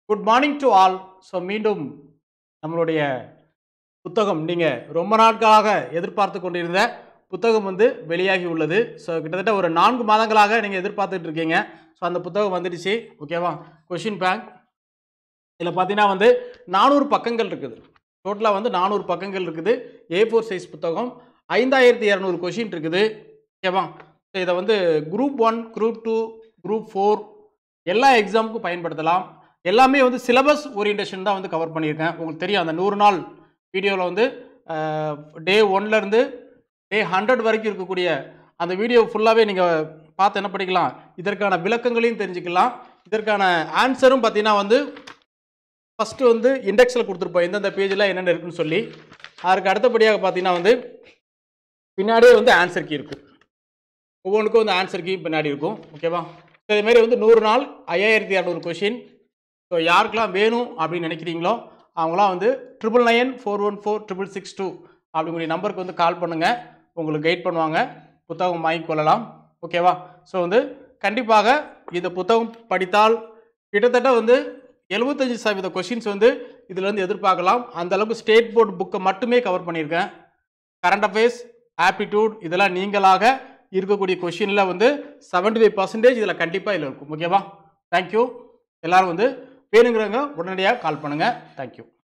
good morning to all so மீண்டும் நம்மளுடைய புத்தகம் நீங்கள் ரொம்ப நாட்களாக எதிர்பார்த்து கொண்டிருந்த புத்தகம் வந்து வெளியாகி உள்ளது ஸோ கிட்டத்தட்ட ஒரு நான்கு மாதங்களாக நீங்கள் எதிர்பார்த்துட்டு இருக்கீங்க ஸோ அந்த புத்தகம் வந்துடுச்சு ஓகேவா கொஷின் பேங்க் இதில் பார்த்தீங்கன்னா வந்து நானூறு பக்கங்கள் இருக்குது டோட்டலாக வந்து நானூறு பக்கங்கள் இருக்குது ஏ ஃபோர் சைஸ் புத்தகம் ஐந்தாயிரத்தி இரநூறு கொஷின் இருக்குது ஓகேவா ஸோ இதை வந்து group one group two group four எல்லா எக்ஸாமுக்கும் பயன்படுத்தலாம் எல்லாமே வந்து சிலபஸ் ஓரியன்டேஷன் தான் வந்து கவர் பண்ணியிருக்கேன் உங்களுக்கு தெரியும் அந்த நூறு நாள் வீடியோவில் வந்து டே ஒன்லேருந்து டே ஹண்ட்ரட் வரைக்கும் இருக்கக்கூடிய அந்த வீடியோ ஃபுல்லாகவே நீங்கள் பார்த்து என்ன படிக்கலாம் இதற்கான விளக்கங்களையும் தெரிஞ்சுக்கலாம் இதற்கான ஆன்சரும் பார்த்தீங்கன்னா வந்து ஃபஸ்ட்டு வந்து இண்டெக்ஸில் கொடுத்துருப்போம் எந்தெந்த பேஜில் என்னென்ன இருக்குன்னு சொல்லி அதுக்கு அடுத்தபடியாக பார்த்தீங்கன்னா வந்து பின்னாடியே வந்து ஆன்சர் கீ இருக்கும் ஒவ்வொன்றுக்கும் வந்து ஆன்சர் கீ பின்னாடி இருக்கும் ஓகேவா ஸோ இதுமாரி வந்து நூறு நாள் ஐயாயிரத்தி இரநூறு கொஷின் ஸோ யாருக்கெல்லாம் வேணும் அப்படின்னு நினைக்கிறீங்களோ அவங்களாம் வந்து triple nine four one four triple six two அப்படிங்கிற நம்பருக்கு வந்து கால் பண்ணுங்கள் உங்களுக்கு கைட் பண்ணுவாங்க புத்தகம் வாங்கிக் கொள்ளலாம் ஓகேவா ஸோ வந்து கண்டிப்பாக இந்த புத்தகம் படித்தால் கிட்டத்தட்ட வந்து எழுபத்தஞ்சு சதவீத கொஷின்ஸ் வந்து இதுலேருந்து எதிர்பார்க்கலாம் அந்த அளவுக்கு ஸ்டேட் போர்டு புக்கை மட்டுமே கவர் பண்ணியிருக்கேன் கரண்ட் அஃபேர்ஸ் ஆப்டிடியூட் இதெல்லாம் நீங்களாக இருக்கக்கூடிய கொஷினில் வந்து செவன்டி ஃபைவ் பர்சன்டேஜ் இதில் கண்டிப்பாக இதில் இருக்கும் ஓகேவா தேங்க்யூ எல்லாரும் வந்து வேணுங்கிறவங்க உடனடியாக கால் பண்ணுங்கள் தேங்க்யூ